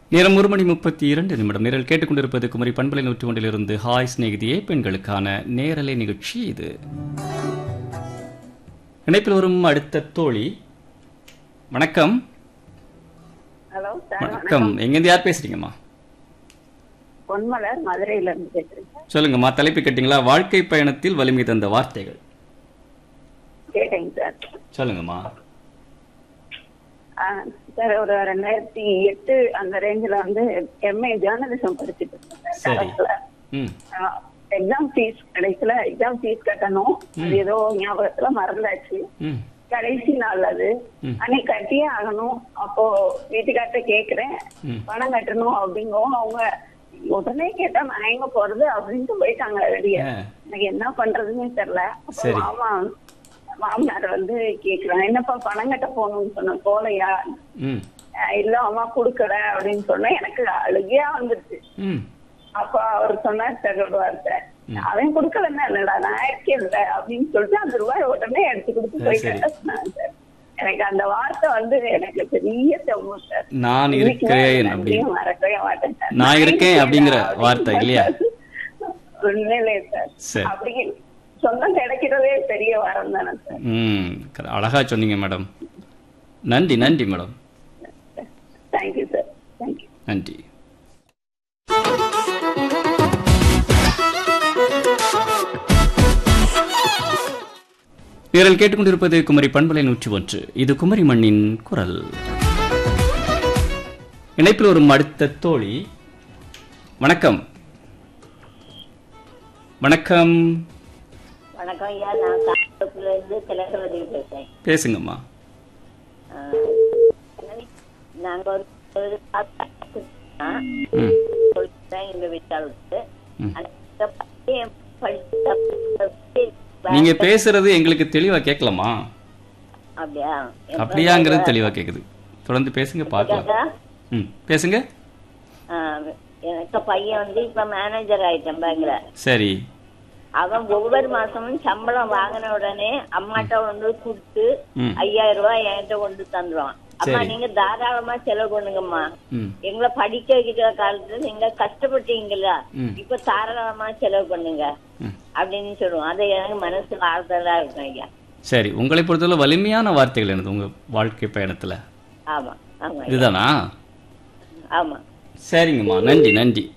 நேரம் ஒரு மணி முப்பத்தி இரண்டு நிமிடம் நேரில் கேட்டுக்கொண்டிருப்பது குமரி பண்பலை நூற்றி ஒன்றிலிருந்து ஹாய் சிநேகிதியே பெண்களுக்கான நேரலை நிகழ்ச்சி இது இணைப்பில் வரும் அடுத்த தோழி வணக்கம் ஹலோ சார் வணக்கம் எங்கேருந்து யார் பேசுறீங்கம்மா பொன்மலர் மதுரையில இருந்து பேசுறேன் சார் சொல்லுங்கம்மா தலைப்பு கேட்டீங்களா வாழ்க்கை பயணத்தில் வலிமை தந்த வார்த்தைகள் கேட்டேங்க சார் சொல்லுங்கம்மா ஆ, சார் ஒரு ரெண்டாயிரத்தி எட்டு அந்த ரேஞ்சில் வந்து எம்ஏ ஜேர்னலிசம் படிச்சுட்டு இருந்தேன் சார் சரி. கரஸ்ல. ம் ஆ, எக்ஸாம் ஃபீஸ் கிடைக்கல எக்ஸாம் ஃபீஸ் கட்டணும் அது ஏதோ ஞாபகத்துல மறந்தாச்சு ம் கடைசி நாள் அது ம். அன்னைக்கு கட்டியே ஆகணும் அப்போ வீட்டுக்கார்ட்ட கேக்குறேன் ம். பணம் கட்டணும் அப்படிங்கவும் அவங்க உடனே கேட்டா நான் எங்க போறது அப்படின்ட்டு போயிட்டாங்க வெளியே ஆ. எனக்கு என்ன பண்றதுன்னு தெரியல அப்போ சரி. மாமா மாமனார் வந்து கேக்குறாங்க என்னப்பா பணம் கட்ட போகணும்னு சொன்ன போலையா ம் அஹ் இல்ல அம்மா குடுக்கல அப்படின்னு சொன்னா எனக்கு அழுகையா வந்துருச்சு ம் அப்ப அவர் சொன்னார் சார் ஒரு வார்த்தை அவன் குடுக்கலன்னா என்னடா நான் இருக்கேன்ல அப்படின்னு சொல்லிட்டு அந்த ரூபாய் உடனே எடுத்து கொடுத்து சரி, போயிட்டாங்க சொன்னாங்க சார் எனக்கு அந்த வார்த்தை வந்து எனக்கு பெரிய செவ்வம் சார் நான் இன்னைக்கு இருக்கிறேன் நான் அப்படின்னு நன்றியும் மறக்கவே மாட்டேன் சார். நான் இருக்கேன் அப்படிங்கிற அப்படின்னு வார்த்தை இல்லையா? உண்மையிலே சார் சரி. அப்படி சொந்தம் கிடைக்கிறதே பெரிய வரம் தானே சார் ம் க- அழகா சொன்னீங்க மேடம் நன்றி நன்றி மேடம் தேங்க்யூ சார் தேங்க்யூ நன்றி நீங்கள் கேட்டுக்கொண்டிருப்பது குமரி பண்பலை நூற்றி ஒன்று இது குமரி மண்ணின் குரல் இணைப்பில் வரும் அடுத்த தோழி வணக்கம் வணக்கம் வணக்கம் ஐயா நான் காஞ்சிபுரத்துல இருந்து திலகவதி பேசுறேன் பேசுங்கம்மா ஆஹ், நாங்க ஒரு ஒரு தாத்தா ம் சொல்லிட்டேன் எங்க வீட்டாளுக்கு ம். அந்த பையன் படிச்ச நீங்க பேசுறது எங்களுக்கு தெளிவா கேட்கலாமா அப்படியா அப்படியாங்கிறது தெளிவா கேக்குது தொடர்ந்து பேசுங்க பார்க்கலாம் கேக்குதா? ம் பேசுங்க ஆஹ், எனக்கு பையன் வந்து இப்ப மேனேஜர் ஆயிட்டான் பேங்க்ல சரி அவன் ஒவ்வொரு மாசமும் சம்பளம் வாங்கின உடனே அம்மாட்ட கொண்டு கொடுத்து ம். ஐயாயிரம் ரூபாய் என்கிட்ட கொண்டு தந்துருவான் அம்மா சரி. நீங்க தாராளமா செலவு பண்ணுங்கம்மா ம் எங்களை படிக்க வைக்கிற காலத்துல நீங்க கஷ்டப்பட்டீங்கல்ல ம். இப்ப தாராளமா செலவு பண்ணுங்க ம். அப்படின்னு சொல்லுவோம் அது எனக்கு மனசுக்கு ஆறுதலா இருக்கும் ஐயா சரி உங்களை பொறுத்தவரை வலிமையான வார்த்தைகள் என்னது உங்க வாழ்க்கை பயணத்துல ஆமா ஆமா ஐயா. இதுதானா ஆமா சரிங்கம்மா நன்றி நன்றி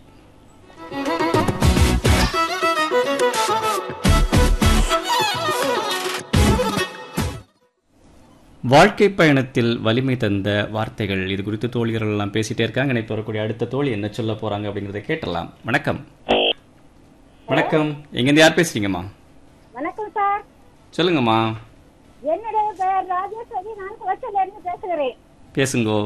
வாழ்க்கை பயணத்தில் வலிமை தந்த வார்த்தைகள் இது குறித்து தோழிகள் எல்லாம் பேசிட்டே இருக்காங்க இணைப்பு வரக்கூடிய அடுத்த தோழி என்ன சொல்ல போறாங்க அப்படிங்கறத கேட்டலாம் வணக்கம் வணக்கம் எங்கேருந்து யார் பேசுறீங்கம்மா வணக்கம் சார் சொல்லுங்கம்மா என்னுடைய பெயர் ராஜேஸ்வரி நான் குளச்சல இருந்து பேசுகிறேன் பேசுங்கோ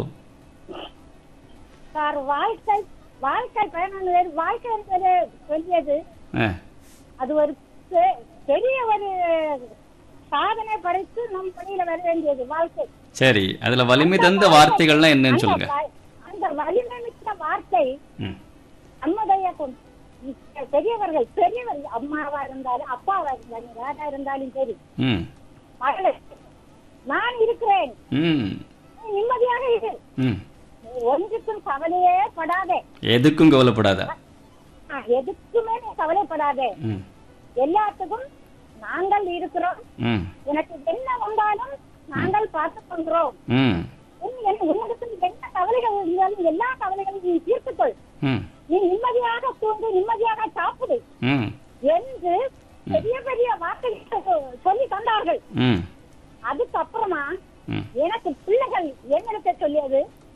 சார் வாழ்க்கை வாழ்க்கை பயணம் வேறு வாழ்க்கை என்பது சொல்லியது ஆ அது ஒரு பெ- பெரிய ஒரு சாதனை படைத்து நம் பணியில வர வேண்டியது வாழ்க்கை சரி அதுல வலிமை தந்த வார்த்தைகள்லாம் என்னன்னு அந்த சொல்லுங்க வ- அந்த வலிமை மிக்க வார்த்தை ம் நம்முடைய கொ- பெரியவர்கள் பெரியவர்கள் அம்மாவா இருந்தாலும் அப்பாவா இருந்தாலும் யாரா இருந்தாலும் சரி ம் மகளே நான் இருக்கிறேன் ம் நீ நிம்மதியாக இரு ம் ஒன்றுக்கும் கவலையே படாதே எதுக்கும் கவலைப்படாத ஆ, எதுக்குமே நீ கவலைப்படாதே ம் எல்லாத்துக்கும் நாங்கள் இருக்கிறோம் ம் எனக்கு என்ன வந்தாலும் நாங்கள் பார்த்துக் கொள்கிறோம் ம் உன் என்ன- உன்னிடத்தில் என்ன கவலைகள் இருந்தாலும் எல்லா கவலைகளையும் நீ தீர்த்துக்கொள் ம் நீ நிம்மதியாக தூங்கு நிம்மதியாக சாப்பிடு ம் என்று பெரிய பெரிய வார்த்தைகள் சொ- சொல்லி தந்தார்கள் ம் அதுக்கப்புறமா ம் எனக்கு பிள்ளைகள் என்னிடத்தை சொல்லியது